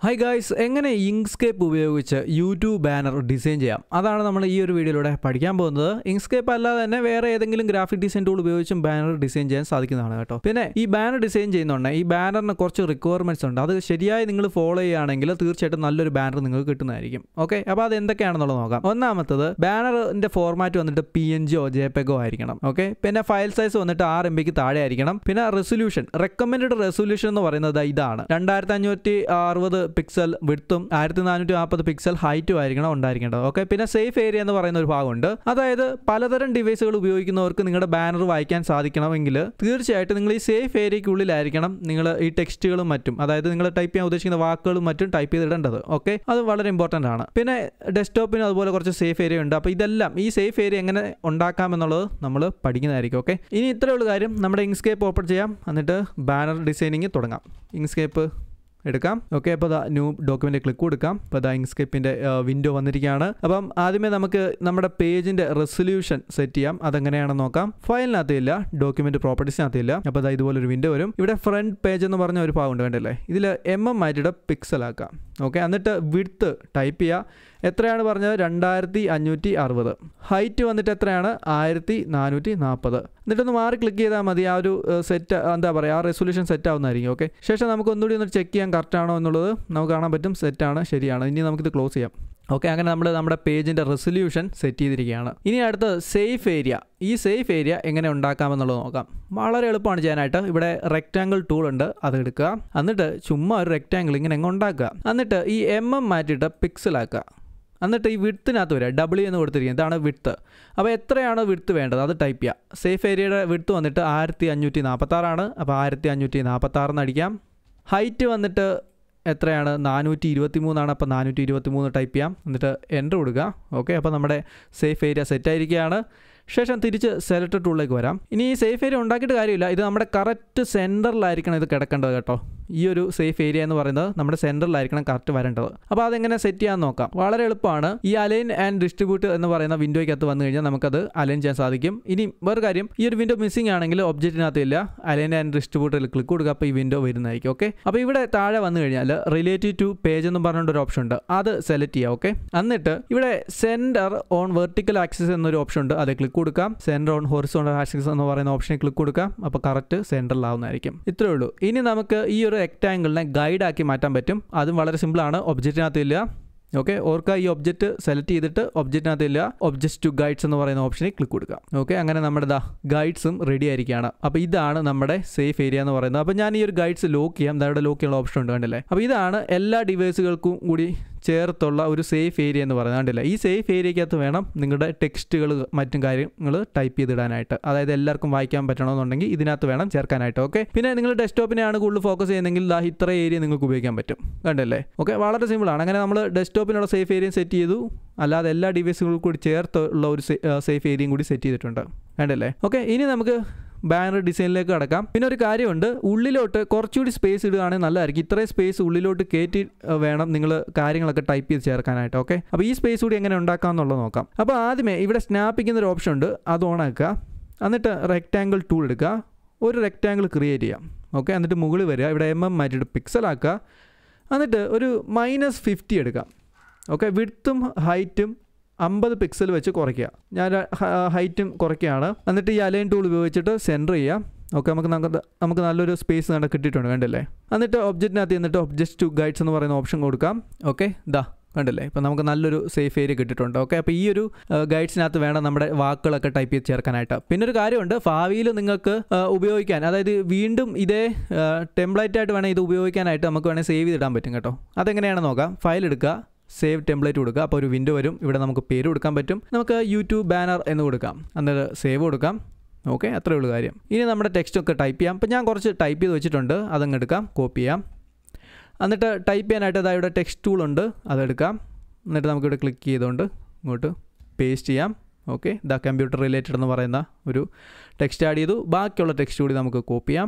hi guys എങ്ങനെ Inkscape ഉപയോഗിച്ച് YouTube banner design ചെയ്യാം അതാണ് നമ്മൾ ഈ ഒരു വീഡിയോയിലൂടെ പഠിക്കാൻ പോകുന്നത് ഇങ്സ്കേപ്പ് അല്ലാതെ തന്നെ വേറെ ഏതെങ്കിലും ഗ്രാഫിക് ഡിസൈൻ ടൂൾ ഉപയോഗിച്ചും ബാനർ ഡിസൈൻ ചെയ്യാൻ സാധിക്കുന്നതാണ് കേട്ടോ പിന്നെ ഈ ബാനർ ഡിസൈൻ ചെയ്യുന്നുണ്ട് ഈ ബാനറിന് കുറച്ച് റിക്വയർമെന്റ്സ് ഉണ്ട് അത് ശരിയായി നിങ്ങൾ ഫോളോ ചെയ്യുകയാണെങ്കിൽ തീർച്ചയായിട്ടും നല്ലൊരു ബാനർ നിങ്ങൾക്ക് കിട്ടുന്നതായിരിക്കും ഓക്കെ അപ്പോൾ അത് എന്തൊക്കെയാണെന്നുള്ളത് നോക്കാം ഒന്നാമത്തത് ബാനറിന്റെ ഫോർമാറ്റ് വന്നിട്ട് പി എൻ ജിയോ ജെ പെഗോ ആയിരിക്കണം ഓക്കെ പിന്നെ ഫയൽ സൈസ് വന്നിട്ട് ആറ് എം ബിക്ക് താഴെ ആയിരിക്കണം പിന്നെ റെസൊല്യൂഷൻ റെക്കമെൻഡ് റെസൊല്യൂഷൻ എന്ന് പറയുന്നത് ഇതാണ് രണ്ടായിരത്തി അഞ്ഞൂറ്റി അറുപത് പിക്സൽ വിടുത്തും ആയിരത്തി നാനൂറ്റി നാൽപ്പത് പിക്സൽ ഹൈറ്റും ആയിരിക്കണം ഉണ്ടായിരിക്കേണ്ടത് ഓക്കെ പിന്നെ സേഫ് ഏരിയ എന്ന് പറയുന്ന ഒരു ഭാഗമുണ്ട് അതായത് പലതരം ഡിവൈസുകൾ ഉപയോഗിക്കുന്നവർക്ക് നിങ്ങളുടെ ബാനർ വായിക്കാൻ സാധിക്കണമെങ്കിൽ തീർച്ചയായിട്ടും നിങ്ങൾ ഈ സേഫ് ഏരിയയ്ക്കുള്ളിലായിരിക്കണം നിങ്ങൾ ഈ ടെക്സ്റ്റുകളും മറ്റും അതായത് നിങ്ങൾ ടൈപ്പ് ചെയ്യാൻ ഉദ്ദേശിക്കുന്ന വാക്കുകളും മറ്റും ടൈപ്പ് ചെയ്തിടേണ്ടത് ഓക്കെ അത് വളരെ ഇമ്പോർട്ടൻ്റ് ആണ് പിന്നെ ഡെസ്ക്ടോപ്പിന് അതുപോലെ കുറച്ച് സേഫ് ഏരിയ ഉണ്ട് അപ്പോൾ ഇതെല്ലാം ഈ സേഫ് ഏരിയ എങ്ങനെ ഉണ്ടാക്കാമെന്നുള്ളത് നമ്മൾ പഠിക്കുന്നതായിരിക്കും ഓക്കെ ഇനി ഇത്രയേ ഉള്ളൂ കാര്യം നമ്മുടെ ഇങ്സ്കേപ്പ് ഓപ്പൺ ചെയ്യാം എന്നിട്ട് ബാനർ ഡിസൈനിങ് തുടങ്ങാം ഇങ്സ്കേപ്പ് എടുക്കാം ഓക്കെ അപ്പോൾ ദാ ന്യൂ ഡോക്യുമെൻ്റ് ക്ലിക്ക് കൊടുക്കാം അപ്പോൾ ദാ ഇങ്സ്കേപ്പിൻ്റെ വിൻഡോ വന്നിരിക്കുകയാണ് അപ്പം ആദ്യമേ നമുക്ക് നമ്മുടെ പേജിൻ്റെ റെസൊല്യൂഷൻ സെറ്റ് ചെയ്യാം അതെങ്ങനെയാണെന്ന് നോക്കാം ഫയലിനകത്ത് ഇല്ല ഡോക്യുമെൻറ്റ് പ്രോപ്പർട്ടീസിനകത്ത് ഇല്ല അപ്പോൾ ദാ ഇതുപോലൊരു വിൻഡോ വരും ഇവിടെ ഫ്രണ്ട് പേജ് എന്ന് പറഞ്ഞ ഒരു ഭാഗമുണ്ട് കണ്ടല്ലേ ഇതിൽ എം എം ആയിട്ട് പിക്സൽ ആക്കാം ഓക്കെ എന്നിട്ട് വിഡ്ത്ത് ടൈപ്പ് ചെയ്യുക എത്രയാണ് പറഞ്ഞത് രണ്ടായിരത്തി അഞ്ഞൂറ്റി അറുപത് ഹൈറ്റ് വന്നിട്ട് എത്രയാണ് ആയിരത്തി നാനൂറ്റി നാൽപ്പത് എന്നിട്ടൊന്ന് മാറി ക്ലിക്ക് ചെയ്താൽ മതി ആ ഒരു സെറ്റ് എന്താ പറയുക ആ റെസൊല്യൂഷൻ സെറ്റ് ആവുന്നതായിരിക്കും ഓക്കെ ശേഷം നമുക്ക് ഒന്നുകൂടി ഒന്ന് ചെക്ക് ചെയ്യാൻ കറക്റ്റ് ആണോ എന്നുള്ളത് നമുക്ക് കാണാൻ പറ്റും സെറ്റാണ് ശരിയാണ് ഇനി നമുക്കിത് ക്ലോസ് ചെയ്യാം ഓക്കെ അങ്ങനെ നമ്മൾ നമ്മുടെ പേജിൻ്റെ റെസൊല്യൂഷൻ സെറ്റ് ചെയ്തിരിക്കുകയാണ് ഇനി അടുത്തത് സേഫ് ഏരിയ ഈ സേഫ് ഏരിയ എങ്ങനെ ഉണ്ടാക്കാമെന്നുള്ളത് നോക്കാം വളരെ എളുപ്പമാണ് ചെയ്യാനായിട്ട് ഇവിടെ റെക്റ്റാങ്കിൾ ടൂൾ ഉണ്ട് അത് എടുക്കുക എന്നിട്ട് ചുമ്മാ ഒരു റെക്റ്റാങ്കിൾ ഇങ്ങനെ എങ്ങനെ ഉണ്ടാക്കുക എന്നിട്ട് ഈ എം എം മാറ്റിയിട്ട് പിക്സലാക്കുക എന്നിട്ട് ഈ വിഡ്ത്തിനകത്ത് വരിക ഡബ്ല്യു എന്ന് കൊടുത്തിരിക്കുന്നത് ഇതാണ് വിഡ്ത്ത് അപ്പോൾ എത്രയാണ് വിഡ്ത്ത് വേണ്ടത് അത് ടൈപ്പ് ചെയ്യുക സേഫ് ഏരിയയുടെ വിഡ്ത്ത് വന്നിട്ട് ആയിരത്തി അഞ്ഞൂറ്റി നാൽപ്പത്താറാണ് അപ്പോൾ ആയിരത്തി അഞ്ഞൂറ്റി നാൽപ്പത്താറെന്ന് അടിക്കാം ഹൈറ്റ് വന്നിട്ട് എത്രയാണ് നാനൂറ്റി ഇരുപത്തി മൂന്നാണ് അപ്പോൾ നാനൂറ്റി ഇരുപത്തി മൂന്ന് ടൈപ്പ് ചെയ്യാം എന്നിട്ട് എൻ്റർ കൊടുക്കുക ഓക്കെ അപ്പോൾ നമ്മുടെ സേഫ് ഏരിയ സെറ്റ് ആയിരിക്കുകയാണ് ശേഷം തിരിച്ച് സെലക്ട് ടൂളിലേക്ക് വരാം ഇനി ഈ സേഫ് ഏരിയ ഉണ്ടാക്കിയിട്ട് കാര്യമില്ല ഇത് നമ്മുടെ കറക്റ്റ് സെൻറ്ററിലായിരിക്കണം ഇത് കിടക്കേണ്ടത് കേട്ടോ ഈ ഒരു സേഫ് ഏരിയ എന്ന് പറയുന്നത് നമ്മുടെ സെൻറ്ററിലായിരിക്കണം കറക്റ്റ് വരേണ്ടത് അപ്പോൾ അതെങ്ങനെ സെറ്റ് ചെയ്യാൻ നോക്കാം വളരെ എളുപ്പമാണ് ഈ അലൈൻ ആൻഡ് ഡിസ്ട്രിബ്യൂട്ട് എന്ന് പറയുന്ന വിൻഡോയ്ക്കകത്ത് വന്നു കഴിഞ്ഞാൽ നമുക്കത് അലൈൻ ചെയ്യാൻ സാധിക്കും ഇനി വേറെ കാര്യം ഈ ഒരു വിൻഡോ മിസ്സിംഗ് ആണെങ്കിൽ ഒബ്ജക്റ്റിനകത്ത് ഇല്ല അലൈൻ ആൻഡ് ഡിസ്ട്രിബ്യൂട്ടറിൽ ക്ലിക്ക് കൊടുക്കുക അപ്പോൾ ഈ വിൻഡോ വരുന്നതായിരിക്കും ഓക്കെ അപ്പോൾ ഇവിടെ താഴെ വന്നു കഴിഞ്ഞാൽ റിലേറ്റീവ് ടു പേജ് എന്ന് പറഞ്ഞുകൊണ്ട് ഒരു ഓപ്ഷൻ ഉണ്ട് അത് സെലക്ട് ചെയ്യുക ഓക്കെ എന്നിട്ട് ഇവിടെ സെൻറ്റർ ഓൺ വെർട്ടിക്കൽ ആക്സിസ് എന്നൊരു ഓപ്ഷൻ ഉണ്ട് അത് ക്ലിക്ക് കൊടുക്കാം സെൻറ്റർ ഓൺ ഹൊറിസോണ്ടൽ ആക്സിസ് എന്ന് പറയുന്ന ഓപ്ഷനിൽ ക്ലിക്ക് കൊടുക്കാം അപ്പോൾ കറക്റ്റ് സെൻറ്ററിലാവുന്നതായിരിക്കും ഇത്രേ ഉള്ളൂ ഇനി നമുക്ക് ഈ ഒരു റെക്റ്റാങ്കിളിനെ ഗൈഡ് ആക്കി മാറ്റാൻ പറ്റും അതും വളരെ സിമ്പിളാണ് ഒബ്ജക്റ്റിനകത്ത് ഇല്ല ഓക്കെ ഓർക്കുക ഈ ഒബ്ജക്റ്റ് സെലക്ട് ചെയ്തിട്ട് ഒബ്ജക്റ്റിനകത്ത് ഇല്ല ഒബ്ജക്റ്റ് ടു ഗൈഡ്സ് എന്ന് പറയുന്ന ഓപ്ഷനിൽ ക്ലിക്ക് കൊടുക്കുക ഓക്കെ അങ്ങനെ നമ്മുടെ ദാ ഗൈഡ്സും റെഡി ആയിരിക്കുകയാണ് അപ്പോൾ ഇതാണ് നമ്മുടെ സേഫ് ഏരിയ എന്ന് പറയുന്നത് അപ്പോൾ ഞാൻ ഈ ഒരു ഗൈഡ്സ് ലോക്ക് ചെയ്യാം ഇവിടെ ലോക്ക് ചെയ്യാനുള്ള ഓപ്ഷൻ ഉണ്ട് കണ്ടില്ലേ അപ്പോൾ ഇതാണ് എല്ലാ ഡിവൈസുകൾക്കും കൂടി ചേർത്തുള്ള ഒരു സേഫ് ഏരിയ എന്ന് പറയുന്നത് കണ്ടില്ല ഈ സേഫ് ഏരിയക്കകത്ത് വേണം നിങ്ങളുടെ ടെക്സ്റ്റുകൾ മറ്റും കാര്യങ്ങൾ ടൈപ്പ് ചെയ്തിടാനായിട്ട് അതായത് എല്ലാവർക്കും വായിക്കാൻ പറ്റണമെന്നുണ്ടെങ്കിൽ ഇതിനകത്ത് വേണം ചേർക്കാനായിട്ട് ഓക്കെ പിന്നെ നിങ്ങൾ ഡെസ്ക്ടോപ്പിനെയാണ് കൂടുതൽ ഫോക്കസ് ചെയ്യുന്നതെങ്കിൽ ദാ ഇത്ര ഏരിയ നിങ്ങൾക്ക് ഉപയോഗിക്കാൻ പറ്റും കണ്ടല്ലേ ഓക്കെ വളരെ സിമ്പിളാണ് അങ്ങനെ നമ്മൾ ഡെസ്ക്ടോപ്പിനുള്ള സേഫ് ഏരിയ സെറ്റ് ചെയ്തു അല്ലാതെ എല്ലാ ഡിവൈസുകളും കൂടി ചേർത്തുള്ള ഒരു സേഫ് ഏരിയയും കൂടി സെറ്റ് ചെയ്തിട്ടുണ്ട് കണ്ടല്ലേ ഓക്കെ ഇനി നമുക്ക് ബാനർ ഡിസൈനിലേക്ക് കടക്കാം പിന്നെ ഒരു കാര്യമുണ്ട് ഉള്ളിലോട്ട് കുറച്ചുകൂടി സ്പേസ് ഇടുകയാണെങ്കിൽ നല്ലതായിരിക്കും ഇത്രയും സ്പേസ് ഉള്ളിലോട്ട് കയറ്റി വേണം നിങ്ങൾ കാര്യങ്ങളൊക്കെ ടൈപ്പ് ചെയ്ത് ചേർക്കാനായിട്ട് ഓക്കെ അപ്പോൾ ഈ സ്പേസ് കൂടി എങ്ങനെ ഉണ്ടാക്കാം എന്നുള്ളത് നോക്കാം അപ്പോൾ ആദ്യമേ ഇവിടെ സ്നാപ്പിക്കുന്ന ഒരു ഓപ്ഷൻ ഉണ്ട് അത് ഓൺ ആക്കുക എന്നിട്ട് റെക്റ്റാങ്കിൾ ടൂൾ എടുക്കുക ഒരു റെക്റ്റാങ്കിൾ ക്രിയേറ്റ് ചെയ്യാം ഓക്കെ എന്നിട്ട് മുകളിൽ വരിക ഇവിടെ എം എം മാറ്റിയിട്ട് പിക്സൽ ആക്കുക എന്നിട്ട് ഒരു മൈനസ് ഫിഫ്റ്റി എടുക്കാം ഓക്കെ വിഡ്ത്തും ഹൈറ്റും അമ്പത് പിക്സൽ വെച്ച് കുറയ്ക്കുക ഞാൻ ഹൈറ്റും കുറയ്ക്കുകയാണ് എന്നിട്ട് ഈ അലൈൻ ടൂൾ ഉപയോഗിച്ചിട്ട് സെൻറ്റർ ചെയ്യാം ഓക്കെ നമുക്ക് നമുക്ക് നല്ലൊരു സ്പേസ് നട കിട്ടിയിട്ടുണ്ട് കണ്ടല്ലേ എന്നിട്ട് ഒബ്ജക്റ്റിനകത്ത് എന്നിട്ട് ഒബ്ജക്റ്റ് ടു ഗൈഡ്സ് എന്ന് പറയുന്ന ഓപ്ഷൻ കൊടുക്കാം ഓക്കെ ദാ കണ്ടല്ലേ ഇപ്പം നമുക്ക് നല്ലൊരു സേഫ് ഏരിയ കിട്ടിയിട്ടുണ്ട് ഓക്കെ അപ്പോൾ ഈ ഒരു ഗൈഡ്സിനകത്ത് വേണം നമ്മുടെ വാക്കുകളൊക്കെ ടൈപ്പ് ചെയ്ത് ചേർക്കാനായിട്ട് പിന്നെ ഒരു കാര്യമുണ്ട് ഭാവിയിൽ നിങ്ങൾക്ക് ഉപയോഗിക്കാൻ അതായത് വീണ്ടും ഇതേ ടെംപ്ലേറ്റ് ആയിട്ട് വേണം ഇത് ഉപയോഗിക്കാനായിട്ട് നമുക്ക് വേണമെങ്കിൽ സേവ് ചെയ്തിടാൻ പറ്റും കേട്ടോ അതെങ്ങനെയാണെന്ന് നോക്കാം ഫയൽ എടുക്കുക സേവ് ടെംപ്ലേറ്റ് കൊടുക്കുക അപ്പോൾ ഒരു വിൻഡോ വരും ഇവിടെ നമുക്ക് പേര് കൊടുക്കാൻ പറ്റും നമുക്ക് യൂട്യൂബ് ബാനർ എന്ന് കൊടുക്കാം എന്നിട്ട് സേവ് കൊടുക്കാം ഓക്കെ അത്രയേ ഉള്ളൂ കാര്യം ഇനി നമ്മുടെ ടെക്സ്റ്റ് ഒക്കെ ടൈപ്പ് ചെയ്യാം അപ്പോൾ ഞാൻ കുറച്ച് ടൈപ്പ് ചെയ്ത് വെച്ചിട്ടുണ്ട് അതങ്ങ് എടുക്കാം കോപ്പി ചെയ്യാം എന്നിട്ട് ടൈപ്പ് ചെയ്യാനായിട്ട് അതായത് ഇവിടെ ടെക്സ്റ്റ് ടൂൾ ഉണ്ട് അതെടുക്കാം എന്നിട്ട് നമുക്കിവിടെ ക്ലിക്ക് ചെയ്തുകൊണ്ട് ഇങ്ങോട്ട് പേസ്റ്റ് ചെയ്യാം ഓക്കെ ദ കമ്പ്യൂട്ടർ റിലേറ്റഡ് എന്ന് പറയുന്ന ഒരു ടെക്സ്റ്റ് ആഡ് ചെയ്തു ബാക്കിയുള്ള ടെക്സ്റ്റ് കൂടി നമുക്ക് കോപ്പി ചെയ്യാം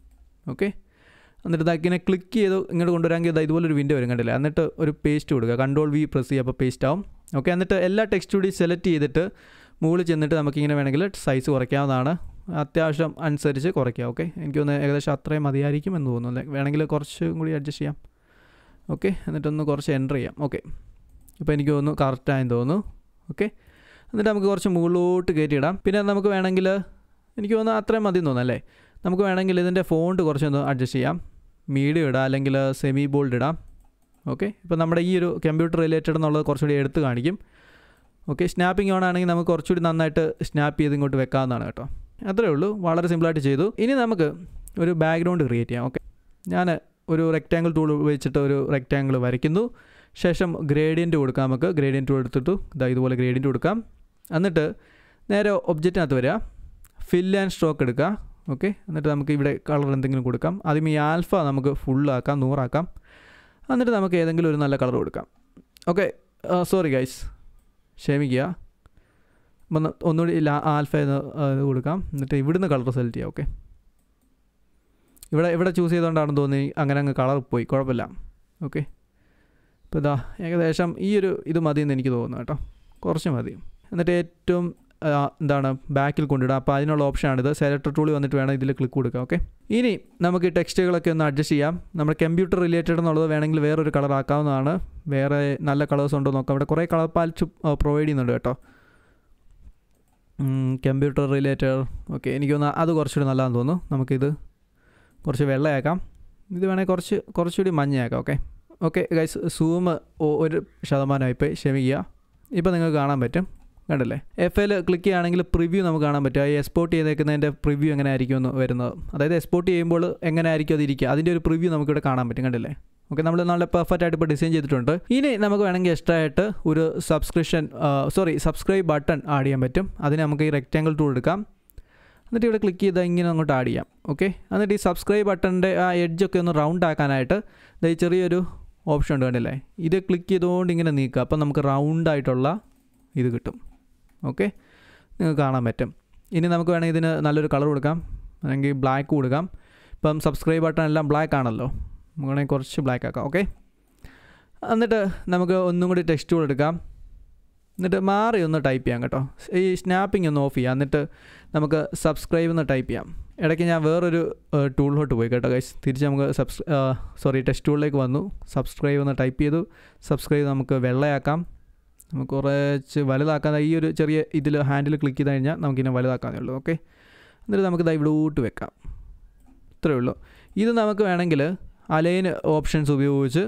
ഓക്കെ എന്നിട്ട് ഇതാക്കിനെ ക്ലിക്ക് ചെയ്ത് ഇങ്ങോട്ട് കൊണ്ടുവരാമെങ്കിൽ ഇതാ ഇതുപോലെ ഒരു വിൻഡോ വരും കണ്ടില്ല എന്നിട്ട് ഒരു പേസ്റ്റ് കൊടുക്കുക കൺട്രോൾ വി പ്രസ് ചെയ്യുക അപ്പോൾ പേസ്റ്റ് ആവും ഓക്കെ എന്നിട്ട് എല്ലാ ടെക്സ്റ്റ് കൂടി സെലക്ട് ചെയ്തിട്ട് മുകളിൽ ചെന്നിട്ട് നമുക്കിങ്ങനെ വേണമെങ്കിൽ സൈസ് കുറയ്ക്കാവുന്നതാണ് അത്യാവശ്യം അനുസരിച്ച് കുറയ്ക്കുക ഓക്കെ എനിക്ക് തോന്നുന്നു ഏകദേശം അത്രയും മതിയായിരിക്കും എന്ന് തോന്നുന്നു വേണമെങ്കിൽ കുറച്ചും കൂടി അഡ്ജസ്റ്റ് ചെയ്യാം ഓക്കെ എന്നിട്ടൊന്ന് കുറച്ച് എൻ്റർ ചെയ്യാം ഓക്കെ ഇപ്പോൾ എനിക്ക് തോന്നുന്നു കറക്റ്റായെന്ന് തോന്നുന്നു ഓക്കെ എന്നിട്ട് നമുക്ക് കുറച്ച് മുകളിലോട്ട് കയറ്റിയിടാം പിന്നെ നമുക്ക് വേണമെങ്കിൽ എനിക്ക് തോന്നുന്നു അത്രയും മതി തോന്നുന്നു അല്ലേ നമുക്ക് വേണമെങ്കിൽ ഇതിൻ്റെ ഫോണ്ട് കുറച്ചൊന്ന് അഡ്ജസ്റ്റ് ചെയ്യാം മീഡിയം ഇടാം അല്ലെങ്കിൽ സെമി ബോൾഡ് ഇടാം ഓക്കെ ഇപ്പോൾ നമ്മുടെ ഈ ഒരു കമ്പ്യൂട്ടർ റിലേറ്റഡ് എന്നുള്ളത് കുറച്ചുകൂടി എടുത്ത് കാണിക്കും ഓക്കെ സ്നാപ്പിംഗ് ഓൺ ആണെങ്കിൽ നമുക്ക് കുറച്ചുകൂടി നന്നായിട്ട് സ്നാപ്പ് ചെയ്ത് ഇങ്ങോട്ട് വെക്കാവുന്നതാണ് കേട്ടോ അത്രേ ഉള്ളൂ വളരെ സിമ്പിളായിട്ട് ചെയ്തു ഇനി നമുക്ക് ഒരു ബാക്ക്ഗ്രൗണ്ട് ക്രിയേറ്റ് ചെയ്യാം ഓക്കെ ഞാൻ ഒരു റെക്റ്റാങ്കിൾ ടൂൾ ഉപയോഗിച്ചിട്ട് ഒരു റെക്റ്റാങ്കിൾ വരയ്ക്കുന്നു ശേഷം ഗ്രേഡിയൻറ്റ് കൊടുക്കാം നമുക്ക് ഗ്രേഡിയൻറ്റ് എടുത്തിട്ട് ഇതാ ഇതുപോലെ ഗ്രേഡിയൻറ്റ് കൊടുക്കാം എന്നിട്ട് നേരെ ഒബ്ജക്റ്റിനകത്ത് വരിക ഫിൽ ആൻഡ് സ്ട്രോക്ക് എടുക്കുക ഓക്കെ എന്നിട്ട് നമുക്ക് ഇവിടെ കളർ എന്തെങ്കിലും കൊടുക്കാം ആദ്യം ഈ ആൽഫ നമുക്ക് ഫുള്ളാക്കാം നൂറാക്കാം എന്നിട്ട് നമുക്ക് ഏതെങ്കിലും ഒരു നല്ല കളർ കൊടുക്കാം ഓക്കെ സോറി ഗൈസ് ക്ഷമിക്കുക അപ്പം ന- ഒന്നുകൂടി ലാ- ആൽഫ എന്ന് ആ, ഇത് കൊടുക്കാം എന്നിട്ട് ഇവിടുന്ന് കളർ സെലക്ട് ചെയ്യാം ഓക്കെ ഇവിടെ ഇവിടെ ചൂസ് ചെയ്തുകൊണ്ടാണെന്ന് തോന്നി അങ്ങനെ അങ്ങ് കളർ പോയി കുഴപ്പമില്ല ഓക്കെ ഇപ്പോൾ ഇതാ ഏകദേശം ഈ ഒരു ഇത് മതി എന്ന് എനിക്ക് തോന്നുന്നു കേട്ടോ കുറച്ച് മതി എന്നിട്ട് ഏറ്റവും ആ, എന്താണ് ബാക്കിൽ കൊണ്ടിടുക അപ്പോൾ അതിനുള്ള ഓപ്ഷനാണിത് സെലക്ടർ ടൂളി വന്നിട്ട് വേണം ഇതിൽ ക്ലിക്ക് കൊടുക്കുക ഓക്കെ ഇനി നമുക്ക് ഈ ടെക്സ്റ്റുകളൊക്കെ ഒന്ന് അഡ്ജസ്റ്റ് ചെയ്യാം നമ്മുടെ കമ്പ്യൂട്ടർ റിലേറ്റഡ് എന്നുള്ളത് വേണമെങ്കിൽ വേറൊരു കളർ ആക്കാവുന്നതാണ് വേറെ നല്ല കളേഴ്സ് ഉണ്ടോ നോക്കാം ഇവിടെ കുറേ കളർ പാൽസ് പ്രൊവൈഡ് ചെയ്യുന്നുണ്ട് കേട്ടോ കമ്പ്യൂട്ടർ റിലേറ്റഡ് ഓക്കെ എനിക്ക് തോന്നുന്നു അത് കുറച്ചുകൂടി നല്ലതാണെന്ന് തോന്നുന്നു നമുക്കിത് കുറച്ച് വെള്ളയാക്കാം ഇത് വേണമെങ്കിൽ കുറച്ച് കുറച്ചുകൂടി മഞ്ഞയാക്കാം ഓക്കെ ഓക്കെ ഗൈസ് സൂം ഒരു ശതമാനമായിപ്പോയി ക്ഷമിക്കുക ഇപ്പോൾ നിങ്ങൾക്ക് കാണാൻ പറ്റും കണ്ടല്ലേ എഫ് എൽ ക്ലിക്ക് ചെയ്യുകയാണെങ്കിൽ പ്രിവ്യൂ നമുക്ക് കാണാൻ പറ്റും ഈ എക്സ്പോർട്ട് ചെയ്തേക്കുന്നതിൻ്റെ പ്രിവ്യൂ എങ്ങനെ ആയിരിക്കും എന്ന് വരുന്നത് അതായത് എക്സ്പോർട്ട് ചെയ്യുമ്പോൾ എങ്ങനെ ആയിരിക്കും അത് ഇരിക്കുക അതിൻ്റെ ഒരു പ്രിവ്യൂ നമുക്കിവിടെ കാണാൻ പറ്റും കണ്ടില്ലേ ഓക്കെ നമ്മൾ നല്ല പെർഫെക്റ്റ് ആയിട്ട് ഇപ്പോൾ ഡിസൈൻ ചെയ്തിട്ടുണ്ട് ഇനി നമുക്ക് വേണമെങ്കിൽ എക്സ്ട്രാ ആയിട്ട് ഒരു subscription sorry subscribe button add ചെയ്യാൻ പറ്റും അതിന് നമുക്ക് ഈ റെക്റ്റാങ്കിൾ ടൂൾ എടുക്കാം എന്നിട്ട് ഇവിടെ ക്ലിക്ക് ചെയ്താൽ ഇങ്ങനെ അങ്ങോട്ട് ആഡ് ചെയ്യാം ഓക്കെ എന്നിട്ട് ഈ സബ്സ്ക്രൈബ് ബട്ടണിൻ്റെ ആ എഡ്ജൊക്കെ ഒന്ന് റൗണ്ട് ആക്കാനായിട്ട് ദേ ഈ ചെറിയൊരു ഓപ്ഷൻ ഉണ്ട് കണ്ടില്ലേ ഇത് ക്ലിക്ക് ചെയ്തുകൊണ്ട് ഇങ്ങനെ നീക്കുക അപ്പം നമുക്ക് റൗണ്ട് ആയിട്ടുള്ള ഇത് കിട്ടും ഓക്കെ നിങ്ങൾക്ക് കാണാൻ പറ്റും ഇനി നമുക്ക് വേണമെങ്കിൽ ഇതിന് നല്ലൊരു കളർ കൊടുക്കാം അല്ലെങ്കിൽ ബ്ലാക്ക് കൊടുക്കാം ഇപ്പം സബ്സ്ക്രൈബ് ബട്ടൺ എല്ലാം ബ്ലാക്ക് ആണല്ലോ നമുക്ക് വേണമെങ്കിൽ കുറച്ച് ബ്ലാക്ക് ആക്കാം ഓക്കെ എന്നിട്ട് നമുക്ക് ഒന്നും കൂടി ടെക്സ്റ്റ് ടൂൾ എടുക്കാം എന്നിട്ട് മാറി ഒന്ന് ടൈപ്പ് ചെയ്യാം കേട്ടോ ഈ സ്നാപ്പിംഗ് ഒന്ന് ഓഫ് ചെയ്യാം എന്നിട്ട് നമുക്ക് സബ്സ്ക്രൈബ് എന്ന് ടൈപ്പ് ചെയ്യാം ഇടയ്ക്ക് ഞാൻ വേറൊരു ടൂളിലോട്ട് പോയി കേട്ടോ ഗൈസ് തിരിച്ച് നമുക്ക് സബ്സ് സോറി ടെക്സ്റ്റ് ടൂളിലേക്ക് വന്നു സബ്സ്ക്രൈബ് എന്ന് ടൈപ്പ് ചെയ്തു സബ്സ്ക്രൈബ് നമുക്ക് വെള്ളയാക്കാം നമുക്ക് കുറച്ച് വലുതാക്കാൻ ഈ ഒരു ചെറിയ ഇതിൽ ഹാൻഡിൽ ക്ലിക്ക് ചെയ്ത് കഴിഞ്ഞാൽ നമുക്കിനെ വലുതാക്കാനേ ഉള്ളൂ ഓക്കെ എന്നിട്ട് നമുക്ക് ഇതാ ഇവിടോട്ട് വെക്കാം ഇത്രയേ ഉള്ളൂ ഇത് നമുക്ക് വേണമെങ്കിൽ അലൈൻ ഓപ്ഷൻസ് ഉപയോഗിച്ച്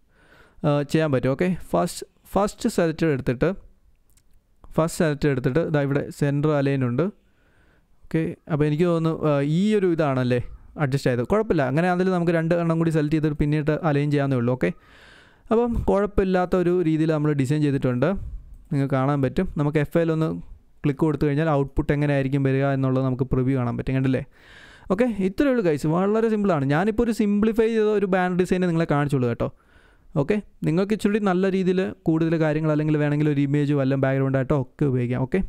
ആ, ചെയ്യാൻ പറ്റും ഓക്കെ ഫസ്റ്റ് ഫസ്റ്റ് സെലക്ട് എടുത്തിട്ട് ഫസ്റ്റ് സെലക്ട് എടുത്തിട്ട് ഇതാ ഇവിടെ സെൻറ്റർ അലൈൻ ഉണ്ട് ഓക്കെ അപ്പോൾ എനിക്ക് തോന്നുന്നു ആ, ഈ ഒരു ഇതാണല്ലേ അഡ്ജസ്റ്റ് ആയത് കുഴപ്പമില്ല അങ്ങനെ അതിൽ നമുക്ക് രണ്ട് എണ്ണം കൂടി സെലക്ട് ചെയ്തിട്ട് പിന്നീട് അലൈൻ ചെയ്യാവുന്നേ ഉള്ളൂ ഓക്കെ അപ്പം കുഴപ്പമില്ലാത്ത ഒരു രീതിയിൽ നമ്മൾ ഡിസൈൻ ചെയ്തിട്ടുണ്ട് നിങ്ങൾക്ക് കാണാൻ പറ്റും നമുക്ക് എഫ് എൽ ഒന്ന് ക്ലിക്ക് കൊടുത്തു കഴിഞ്ഞാൽ ഔട്ട്പുട്ട് എങ്ങനെ ആയിരിക്കും വരിക എന്നുള്ളത് നമുക്ക് പ്രിവ്യൂ കാണാൻ പറ്റും കണ്ടില്ലേ ഓക്കെ ഇത്രയേ ഉള്ളൂ കൈസ് വളരെ സിമ്പിളാണ് ഞാനിപ്പോൾ ഒരു സിംപ്ലിഫൈ ചെയ്ത ഒരു ബാനർ ഡിസൈൻ നിങ്ങളെ കാണിച്ചുള്ളൂ കേട്ടോ ഓക്കെ നിങ്ങൾക്ക് ഇച്ചിരി നല്ല രീതിയിൽ കൂടുതൽ കാര്യങ്ങൾ അല്ലെങ്കിൽ വേണമെങ്കിൽ ഒരു ഇമേജ് വല്ല ബാക്ക്ഗ്രൗണ്ട് ആയിട്ടോ ഒക്കെ ഉപയോഗിക്കാം ഓക്കെ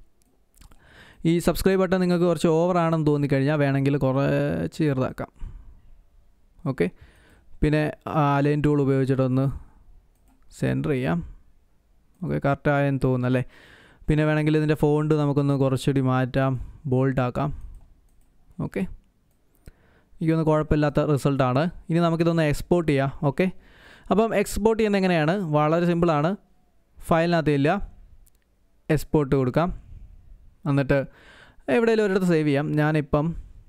ഈ സബ്സ്ക്രൈബ് ബട്ടൺ നിങ്ങൾക്ക് കുറച്ച് ഓവർ ആണെന്ന് തോന്നിക്കഴിഞ്ഞാൽ വേണമെങ്കിൽ കുറച്ച് ചെറുതാക്കാം ഓക്കെ പിന്നെ അലൈൻ ടൂൾ ഉപയോഗിച്ചിട്ടൊന്ന് സെൻറ്റർ ചെയ്യാം ഓക്കെ കറക്റ്റായെന്ന് തോന്നുന്നല്ലേ പിന്നെ വേണമെങ്കിൽ ഇതിൻ്റെ ഫോണ്ട് നമുക്കൊന്ന് കുറച്ചുകൂടി മാറ്റാം ബോൾഡ് ആക്കാം ഓക്കെ എനിക്കൊന്ന് കുഴപ്പമില്ലാത്ത റിസൾട്ടാണ് ഇനി നമുക്കിതൊന്ന് എക്സ്പോർട്ട് ചെയ്യാം ഓക്കെ അപ്പം എക്സ്പോർട്ട് ചെയ്യുന്നത് എങ്ങനെയാണ് വളരെ സിമ്പിളാണ് ഫയലിനകത്ത് ഇല്ല എക്സ്പോർട്ട് കൊടുക്കാം എന്നിട്ട് എവിടെയെങ്കിലും ഒരിടത്ത് സേവ് ചെയ്യാം ഞാനിപ്പം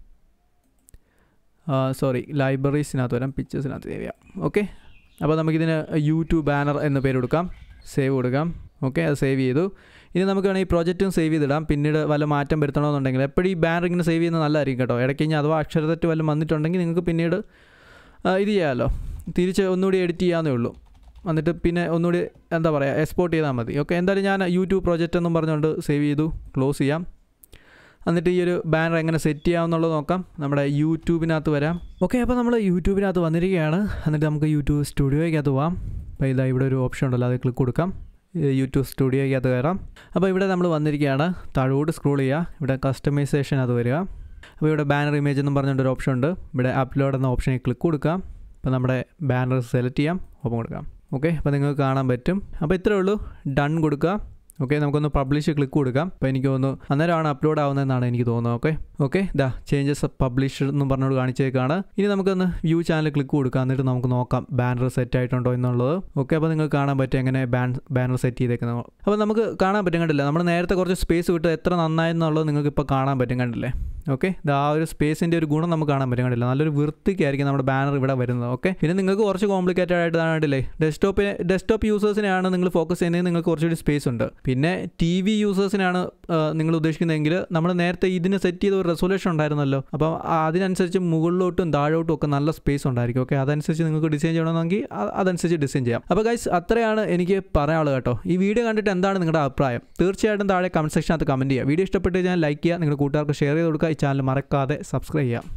സോറി ലൈബ്രറീസിനകത്ത് വരാം പിക്ചേഴ്സിനകത്ത് സേവ് ചെയ്യാം ഓക്കെ അപ്പോൾ നമുക്കിതിന് യൂട്യൂബ് ബാനർ എന്ന പേര് കൊടുക്കാം സേവ് കൊടുക്കാം ഓക്കെ അത് സേവ് ചെയ്തു ഇനി നമുക്ക് വേണമെങ്കിൽ ഈ പ്രോജക്റ്റും സേവ് ചെയ്തിടാം പിന്നീട് വല്ല മാറ്റം വരുത്തണമെന്നുണ്ടെങ്കിൽ എപ്പോഴും ഈ ബാനർ ഇങ്ങനെ സേവ് ചെയ്യുന്നത് നല്ലതായിരിക്കും കേട്ടോ ഇടയ്ക്ക് കഴിഞ്ഞാൽ അഥവാ അക്ഷരത്തെറ്റ് വല്ലതും വന്നിട്ടുണ്ടെങ്കിൽ നിങ്ങൾക്ക് പിന്നീട് ആ, ഇത് ചെയ്യാമല്ലോ തിരിച്ച് ഒന്നുകൂടി എഡിറ്റ് ചെയ്യാവുന്നേ ഉള്ളൂ എന്നിട്ട് പിന്നെ ഒന്നുകൂടി എന്താ പറയുക എക്സ്പോർട്ട് ചെയ്താൽ മതി ഓക്കെ എന്തായാലും ഞാൻ യൂട്യൂബ് പ്രോജക്റ്റ് എന്നും പറഞ്ഞുകൊണ്ട് സേവ് ചെയ്തു ക്ലോസ് ചെയ്യാം എന്നിട്ട് ഈ ഒരു ബാനർ എങ്ങനെ സെറ്റ് ചെയ്യാമെന്നുള്ളത് നോക്കാം നമ്മുടെ യൂട്യൂബിനകത്ത് വരാം ഓക്കെ അപ്പോൾ നമ്മൾ യൂട്യൂബിനകത്ത് വന്നിരിക്കുകയാണ് എന്നിട്ട് നമുക്ക് യൂട്യൂബ് സ്റ്റുഡിയോയ്ക്കകത്ത് പോവാം അപ്പോൾ ഇതാ ഇവിടെ ഒരു ഓപ്ഷൻ ഉണ്ടല്ലോ അത് ക്ലിക്ക് കൊടുക്കാം ഈ യൂട്യൂബ് സ്റ്റുഡിയോയ്ക്കകത്ത് കയറാം അപ്പോൾ ഇവിടെ നമ്മൾ വന്നിരിക്കുകയാണ് താഴോട്ട് സ്ക്രോൾ ചെയ്യുക ഇവിടെ കസ്റ്റമൈസേഷൻ അത് വരിക അപ്പോൾ ഇവിടെ ബാനർ ഇമേജ് എന്നും പറഞ്ഞുകൊണ്ട് ഒരു ഓപ്ഷൻ ഉണ്ട് ഇവിടെ അപ്ലോഡ് എന്ന ഓപ്ഷനിൽ ക്ലിക്ക് കൊടുക്കാം അപ്പോൾ നമ്മുടെ ബാനർ സെലക്ട് ചെയ്യാം ഓപ്പൺ കൊടുക്കാം ഓക്കെ അപ്പോൾ നിങ്ങൾക്ക് കാണാൻ പറ്റും അപ്പോൾ ഇത്രേ ഉള്ളൂ ഡൺ കൊടുക്കുക ഓക്കെ നമുക്കൊന്ന് പബ്ലിഷ് ക്ലിക്ക് കൊടുക്കാം അപ്പോൾ എനിക്ക് തോന്നുന്നു അന്നേരമാണ് അപ്ലോഡ് ആവുന്നതെന്നാണ് എനിക്ക് തോന്നുന്നത് ഓക്കെ ഓക്കെ ദാ ചേഞ്ചസ് പബ്ലിഷ് എന്നും പറഞ്ഞോട് കാണിച്ചേക്കാണ് ഇനി നമുക്കൊന്ന് വ്യൂ ചാനൽ ക്ലിക്ക് കൊടുക്കാം എന്നിട്ട് നമുക്ക് നോക്കാം ബാനർ സെറ്റ് ആയിട്ടുണ്ടോ എന്നുള്ളത് ഓക്കെ അപ്പോൾ നിങ്ങൾക്ക് കാണാൻ പറ്റും എങ്ങനെ ബാൻ ബാനർ സെറ്റ് ചെയ്തേക്കുന്നത് അപ്പോൾ നമുക്ക് കാണാൻ പറ്റും കണ്ടില്ല നമ്മൾ നേരത്തെ കുറച്ച് സ്പേസ് വിട്ട് എത്ര നന്നായെന്നുള്ളത് നിങ്ങൾക്ക് ഇപ്പോൾ കാണാൻ പറ്റും കണ്ടില്ലേ ഓക്കെ ഇത് ആ ഒരു സ്പേസിൻ്റെ ഒരു ഗുണം നമുക്ക് കാണാൻ പറ്റും കണ്ടില്ല നല്ലൊരു വൃത്തിക്കായിരിക്കും നമ്മുടെ ബാനർ ഇവിടെ വരുന്നത് ഓക്കെ പിന്നെ നിങ്ങൾക്ക് കുറച്ച് കോംപ്ലിക്കേറ്റഡ് ആയിട്ട് കണ്ടില്ലേ ഡെസ്ക്ടോപ്പിന് ഡെസ്ക്ടോപ്പ് യൂസേഴ്സിനെയാണ് നിങ്ങൾ ഫോക്കസ് ചെയ്യുന്നത് നിങ്ങൾക്ക് കുറച്ചുകൂടി സ്പേസ് ഉണ്ട് പിന്നെ ടി വി യൂസേഴ്സിനാണ് നിങ്ങൾ ഉദ്ദേശിക്കുന്നതെങ്കിൽ നമ്മൾ നേരത്തെ ഇതിന് സെറ്റ് ചെയ്ത ഒരു റെസൊല്യൂഷൻ ഉണ്ടായിരുന്നല്ലോ അപ്പം അതിനനുസരിച്ച് മുകളിലോട്ടും താഴോട്ടും ഒക്കെ നല്ല സ്പേസ് ഉണ്ടായിരിക്കും ഓക്കെ അതനുസരിച്ച് നിങ്ങൾക്ക് ഡിസൈൻ ചെയ്യണമെന്നെങ്കിൽ അ- അതനുസരിച്ച് ഡിസൈൻ ചെയ്യാം അപ്പോൾ ഗൈസ് അത്രയാണ് എനിക്ക് പറയാനുള്ളത് കേട്ടോ ഈ വീഡിയോ കണ്ടിട്ട് എന്താണ് നിങ്ങളുടെ അഭിപ്രായം തീർച്ചയായിട്ടും താഴെ കമൻറ്റ് സെക്ഷനകത്ത് കമൻറ്റ് ചെയ്യുക വീഡിയോ ഇഷ്ടപ്പെട്ട് ഞാൻ ലൈക്ക് ചെയ്യുക നിങ്ങളുടെ കൂട്ടുകാർക്ക് ഷെയർ ചെയ്ത് കൊടുക്കുക ഈ ചാനൽ മറക്കാതെ സബ്സ്ക്രൈബ് ചെയ്യാം